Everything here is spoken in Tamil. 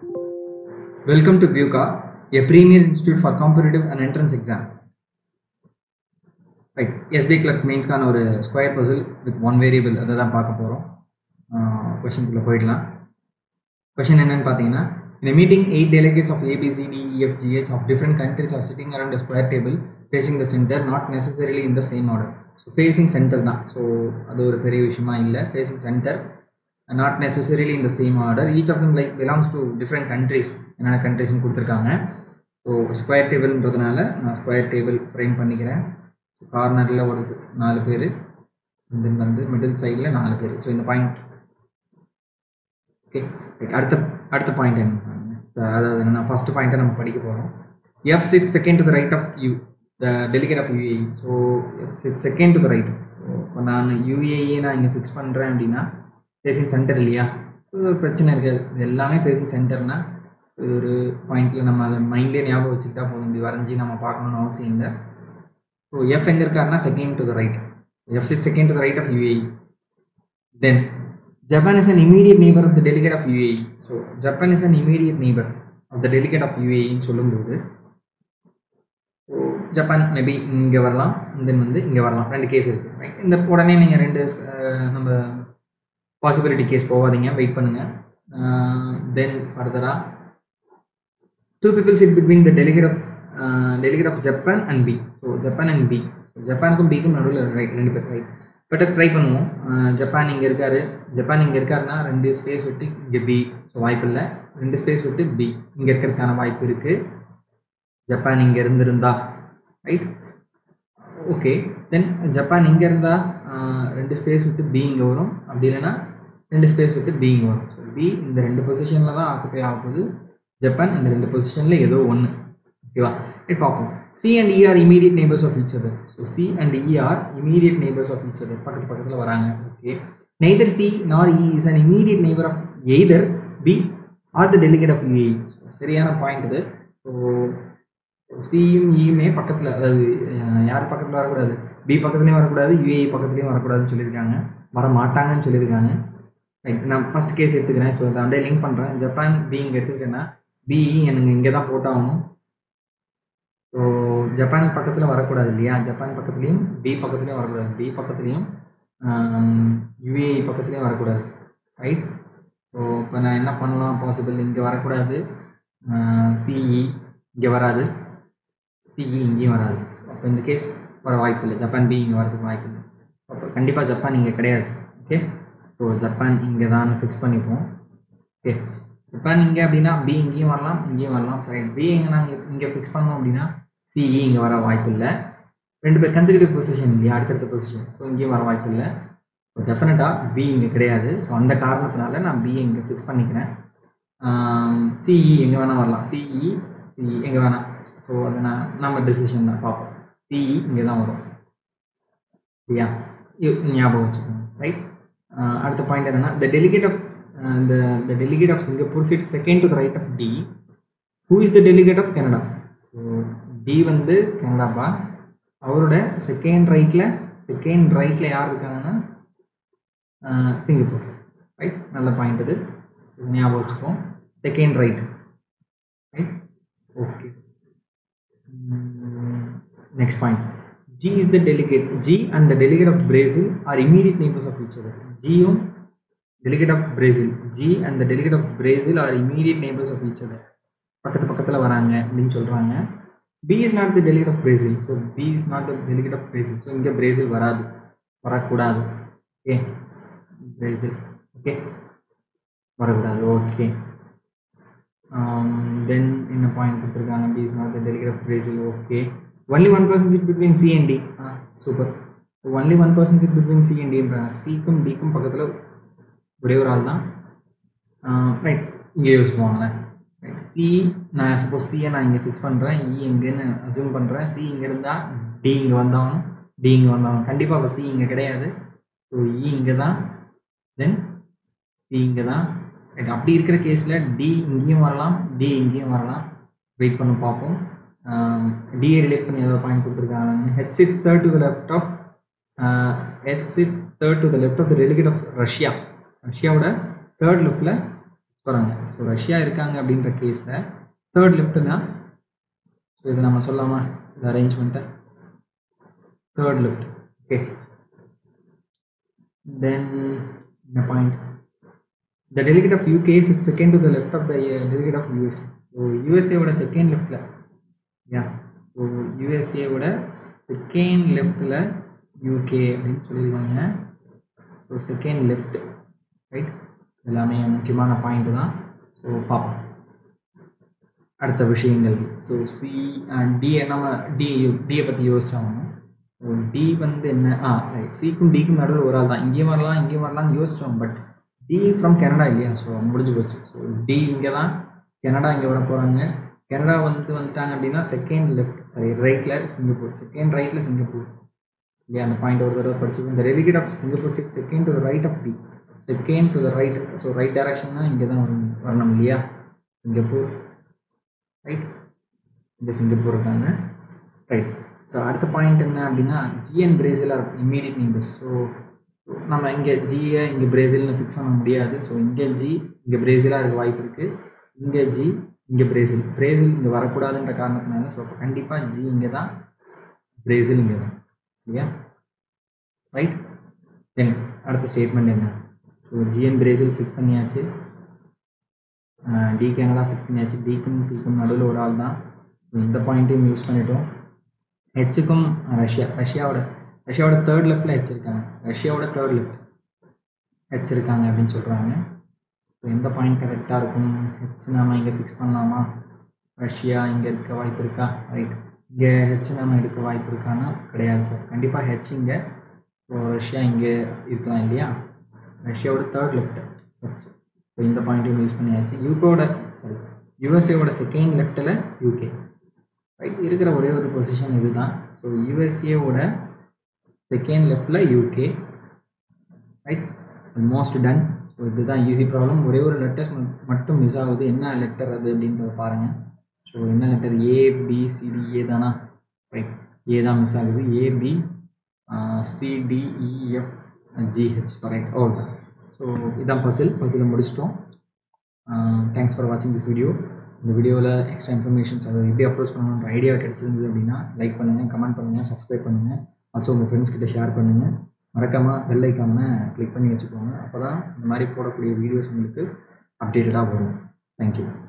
Welcome to VUCA, a premier institute for competitive and entrance exam. Right SBI clerk மெயின்ஸ்க்கான ஒரு square puzzle with one variable அதை தான் பார்க்க போகிறோம் கொஷின்குள்ளே போயிடலாம் கொஷின் என்னன்னு பார்த்தீங்கன்னா in a meeting eight delegates of A, B, C, D, E, F, G, H of different countries are sitting around a square table facing the center not necessarily in the same order so facing centre தான் ஸோ அது ஒரு பெரிய விஷயமா இல்லை ஃபேஸிங் சென்டர் நாட் நெசசரிலி இந்த same order each of them like belongs to different countries என்னென்ன கண்ட்ரிஸ்னு கொடுத்துருக்காங்க ஸோ ஸ்கொயர் டேபிள்ன்றதுனால நான் ஸ்கொயர் டேபிள் ஃப்ரேம் பண்ணிக்கிறேன் கார்னரில் ஒரு நாலு பேர் தென் வந்து மிடில் சைடில் நாலு பேர் ஸோ இந்த பாயிண்ட் ஓகே அடுத்த அடுத்த பாயிண்ட் என்ன பாருங்க. அதாவது என்னன்னா ஃபர்ஸ்ட் பாயிண்ட்டை நம்ம படிக்க போகிறோம் F six second to the right of you the delegate of UAE so F six second to the right so இப்போ நான் யூஏஇ நான் இங்கே ஃபிக்ஸ் பண்ணுறேன் அப்படின்னா ஃபேஸிங் சென்டர் இல்லையா இது ஒரு பிரச்சனை இருக்காது இது எல்லாமே ஃபேஸிங் சென்டர்னா இது ஒரு பாயிண்ட்டில் நம்ம அதை மைண்ட்லேயே ஞாபகம் வச்சுக்கிட்டா போதும் இப்படி வரைஞ்சி நம்ம பார்க்கணுன்னு அவசியம் இல்லை ஸோ எஃப் எங்கே இருக்காருன்னா second to the right F six second to the right of UAE then Japan is an immediate neighbour of the delegate of UAE so Japan is an immediate neighbour of the delegate of யூஏஇன்னு சொல்லும்போது ஸோ ஜப்பான் மேபி இங்கே வரலாம் தென் வந்து இங்கே வரலாம் ரெண்டு கேஸ் இருக்குது ரைட் இந்த உடனே நீங்கள் ரெண்டு அஹ், நம்ம பாசிபிலிட்டி கேஸ் போகாதீங்க வெயிட் பண்ணுங்கள் தென் ஃபர்தராக two people sit between the delegate of delegate of Japan and B so Japan and B ஜப்பானுக்கும் பிக்கும் நடுவில் ரைட் ரெண்டு பேர் ரைட் பட் ட்ரை பண்ணுவோம் அஹ், ஜப்பான் இங்கே இருக்காரு ஜப்பான் இங்கே இருக்காருன்னா ரெண்டு ஸ்பேஸ் விட்டு இங்கே பி ஸோ வாய்ப்பு இல்லை ரெண்டு ஸ்பேஸ் விட்டு பி இங்கே இருக்கிறதுக்கான வாய்ப்பு இருக்குது ஜப்பான் இங்கே இருந்திருந்தா ரைட் ஓகே தென் ஜப்பான் இங்கே இருந்தால் ரெண்டு ஸ்பேஸ் விட்டு பி இங்கே வரும் அப்படி இல்லைன்னா ரெண்டு ஸ்பேஸ் விட்டு பி இங்கே வரும் ஸோ பி இந்த ரெண்டு பொசிஷனில் தான் ஆக்குப்பை ஆக போகுது ஜப்பான் இந்த ரெண்டு பொசிஷனில் ஏதோ ஒன்று ஓகேவா ரைட் பார்ப்போம் C and E are immediate neighbours of each other so C and E are immediate neighbours of each other பக்கத்து பக்கத்தில் வராங்க okay neither C nor E is an immediate neighbour of either B or the delegate of UAE சரியான பாயிண்ட் இது ஸோ சியும் இயுமே பக்கத்தில் அதாவது அஹ், யார் பக்கத்தில் வரக்கூடாது பி பக்கத்துலேயும் வரக்கூடாது யூஏஇ பக்கத்துலேயும் வரக்கூடாதுன்னு சொல்லியிருக்காங்க வர மாட்டாங்கன்னு சொல்லியிருக்காங்க ரைட் நான் ஃபர்ஸ்ட் கேஸ் எடுத்துக்கிறேன் ஸோ அதை அப்படியே லிங்க் பண்ணுறேன் ஜப்பான் பி இங்கே எடுத்துக்கிட்டேன்னா பி எனக்கு இங்கே தான் போட்டாகணும் ஸோ ஜப்பான் பக்கத்தில் வரக்கூடாது இல்லையா ஜப்பான் பக்கத்துலேயும் பி பக்கத்துலேயும் வரக்கூடாது பி பக்கத்துலேயும் யூஏஇ பக்கத்துலேயும் வரக்கூடாது ரைட் ஸோ இப்போ நான் என்ன பண்ணலாம் பாசிபிள் இங்கே வரக்கூடாது சிஇ இங்கே வராது சிஇ இங்கேயும் வராது அப்போ இந்த கேஸ் வர வாய்ப்பு இல்லை ஜப்பான் பி இங்கே வரதுக்கு வாய்ப்பு இல்லை அப்போ கண்டிப்பாக ஜப்பான் இங்கே கிடையாது ஓகே ஸோ ஜப்பான் இங்கே தான் ஃபிக்ஸ் பண்ணிப்போம் ஓகே ஜப்பான் இங்கே அப்படின்னா பி இங்கேயும் வரலாம் இங்கேயும் வரலாம் சரி பி எங்கே நாங்கள் இங்கே ஃபிக்ஸ் பண்ணோம் அப்படின்னா சிஇ இங்கே வர வாய்ப்பு இல்லை ரெண்டு பேர் கன்சிகூட்டிவ் பொசிஷன் இல்லையா அடுத்தடுத்த பொசிஷன் ஸோ இங்கேயும் வர வாய்ப்பு இல்லை ஸோ டெஃபினட்டாக பி இங்கே கிடையாது ஸோ அந்த காரணத்தினால நான் பி இங்கே ஃபிக்ஸ் பண்ணிக்கிறேன் சிஇ எங்கே வேணால் வரலாம் சிஇ சிஇ எங்கே வேணாம் ஸோ அதை நான் நம்ம டெசிஷன் தான் பார்ப்போம் சிஇ இங்கே தான் வரும் சரியா இ- ஞாபகம் வச்சுக்கோங்க ரைட் அடுத்த பாயிண்ட் என்னன்னா the delegate of the the delegate of Singapore sits second to the right of D. Who is the delegate of Canada? So D வந்து கனடாப்பா அவரோட செகண்ட் ரைட்டில் செகண்ட் ரைட்டில் யார் இருக்காங்கன்னா ஆஹ், சிங்கப்பூர் ரைட் நல்ல பாயிண்ட் இது இது ஞாபகம் வச்சுப்போம் second right right okay next point g is the delegate g and the delegate of brazil are immediate neighbors of each other g யும் delegate of brazil g and the delegate of brazil are immediate neighbors of each other பக்கத்து பக்கத்தில் வராங்க அப்படின்னு சொல்கிறாங்க b is not the delegate of brazil so b is not the delegate of brazil so இங்கே brazil வராது வரக்கூடாது ஓகே brazil ஓகே வரக்கூடாது ஓகே தென் என்ன பாயிண்ட் கொடுத்துருக்காங்க B is not the delegate of Brazil okay only one person sit between C and D ஆ super only one person sit between C and டின்றாங்க சிக்கும் டிக்கும் பக்கத்தில் ஒரே ஒரு ஆள் தான் ரைட் இங்கே யூஸ் பண்ணுவாங்களேன் ரைட் சி நான் சப்போஸ் சியை நான் இங்கே ஃபிக்ஸ் பண்ணுறேன் இ எங்கேன்னு அசியூம் பண்ணுறேன் சி இங்கே இருந்தால் டி இங்கே வந்தாகணும் டி இங்கே வந்தாகணும் கண்டிப்பாக இப்போ சி இங்கே கிடையாது ஸோ இ இங்கே தான் தென் சி இங்கே தான் ரைட் அப்படி இருக்கிற கேஸில் டி இங்கேயும் வரலாம் டி இங்கேயும் வரலாம் வெயிட் பண்ணி பார்ப்போம் டிஏ ரிலேட் பண்ணி ஏதாவது பாயிண்ட் கொடுத்துருக்காங்க H six third to the left of H six third to the left of the delegate of Russia ரஷ்யாவோட தேர்ட் லெஃப்டில் போகிறாங்க ஸோ ரஷ்யா இருக்காங்க அப்படின்ற கேஸில் தேர்ட் லெஃப்ட்னா ஸோ இதை நம்ம சொல்லாமா இந்த அரேஞ்ச்மெண்ட்டை தேர்ட் லெஃப்ட் ஓகே தென் இந்த point the delegate of UK sits second to the left of the uh, delegate of USA. So யூஎஸ்ஏவோட செகண்ட் லெஃப்டில் யா ஸோ யூஎஸ்ஏவோட செகண்ட் லெஃப்டில் யூகே அப்படின்னு சொல்லிடுவாங்க ஸோ செகண்ட் லெஃப்ட் ரைட் எல்லாமே முக்கியமான பாயிண்ட் தான் ஸோ பார்ப்போம் அடுத்த விஷயங்கள் ஸோ சி டி நம்ம டி டியை பற்றி யோசிச்சாகணும் ஸோ டி வந்து என்ன ஆ ரைட் சிக்கும் டிக்கும் நடுவில் ஒரு ஆள் தான் இங்கேயும் வரலாம் இங்கேயும் வரலாம்னு யோசித்தோம் பட் டி ஃப்ரம் கனடா இல்லையா ஸோ முடிஞ்சு போச்சு ஸோ டி இங்கே தான் கனடா இங்கே வர போகிறாங்க கனடா வந்து வந்துட்டாங்க அப்படின்னா செகண்ட் லெஃப்ட் சாரி ரைட்டில் சிங்கப்பூர் செகண்ட் ரைட்டில் சிங்கப்பூர் இல்லையா அந்த பாயிண்ட் ஒரு தடவை படிச்சுக்கோ இந்த delegate of Singapore six second to the right of D second to the right so right டைரக்ஷன்னா இங்கே தான் வரணும் வரணும் இல்லையா சிங்கப்பூர் ரைட் இந்த சிங்கப்பூர் இருக்காங்க ரைட் ஸோ அடுத்த பாயிண்ட் என்ன அப்படின்னா G and Brazil are immediate neighbours so நம்ம இங்கே ஜியை இங்கே பிரேசில்னு ஃபிக்ஸ் பண்ண முடியாது ஸோ இங்கே ஜி இங்கே பிரேசிலாக இருக்க வாய்ப்பு இருக்குது இங்கே ஜி இங்கே பிரேசில் பிரேசில் இங்கே வரக்கூடாதுன்ற காரணத்தினால ஸோ அப்போ கண்டிப்பாக ஜி இங்கே தான் பிரேசில் இங்கே தான் இல்லையா ரைட் தென் அடுத்த ஸ்டேட்மெண்ட் என்ன ஸோ ஜிஎன் பிரேசில் ஃபிக்ஸ் பண்ணியாச்சு டி கனடா ஃபிக்ஸ் பண்ணியாச்சு டிக்கும் சிக்கும் நடுவில் ஒரு ஆள் தான் இந்த பாயிண்ட்டையும் யூஸ் பண்ணிட்டோம் ஹெச்சுக்கும் ரஷ்யா ரஷ்யாவோட ரஷ்யாவோட தேர்ட் லெஃப்டில் ஹெச் இருக்காங்க ரஷ்யாவோட தேர்ட் லெஃப்ட் ஹெச் இருக்காங்க அப்படின்னு சொல்கிறாங்க ஸோ எந்த பாயிண்ட் கரெக்டாக இருக்கும் ஹெச் நாம இங்கே ஃபிக்ஸ் பண்ணலாமா ரஷ்யா இங்கே இருக்க வாய்ப்பு இருக்கா ரைட் இங்கே ஹெச் நாம எடுக்க வாய்ப்பு இருக்கான்னா கிடையாது சார் கண்டிப்பாக ஹெச் இங்கே ஸோ ரஷ்யா இங்கே இருக்கலாம் இல்லையா ரஷ்யாவோட தேர்ட் லெஃப்ட் ஹெச் ஸோ இந்த பாயிண்ட்டையும் யூஸ் பண்ணியாச்சு யூகோட சாரி யூஎஸ்ஏவோட செகண்ட் லெஃப்ட்டில் யூகே ரைட் இருக்கிற ஒரே ஒரு பொசிஷன் இதுதான் ஸோ யூஎஸ்ஏவோட செகண்ட் லெஃப்டில் UK right almost done so இதுதான் ஈஸி ப்ராப்ளம் ஒரே ஒரு லெட்டர்ஸ் மட்டும் மிஸ் ஆகுது என்ன லெட்டர் அது அப்படின்றத பாருங்கள் ஸோ என்ன letter A B C D A தானா ரைட் ஏ தான் மிஸ் ஆகுது A B C D E F G H right okay so இதான் பசில் பசிலை முடிச்சிட்டோம் தேங்க்ஸ் ஃபார் வாட்சிங் திஸ் வீடியோ இந்த வீடியோவில் எக்ஸ்ட்ரா இன்ஃபர்மேஷன்ஸ் அதை எப்படி அப்ரோச் பண்ணணுன்ற ஐடியா கிடச்சிருந்தது அப்படின்னா லைக் பண்ணுங்கள் கமெண்ட் பண்ணுங்கள் சப்ஸ்கிரைப் பண்ணுங்கள் ஆல்சோ உங்கள் ஃப்ரெண்ட்ஸ் கிட்ட ஷேர் பண்ணுங்கள் மறக்காமல் பெல் ஐக்கானை கிளிக் பண்ணி வச்சுக்கோங்க அப்போ தான் இந்த மாதிரி போடக்கூடிய வீடியோஸ் உங்களுக்கு அப்டேட்டடாக வரும் தேங்க்யூ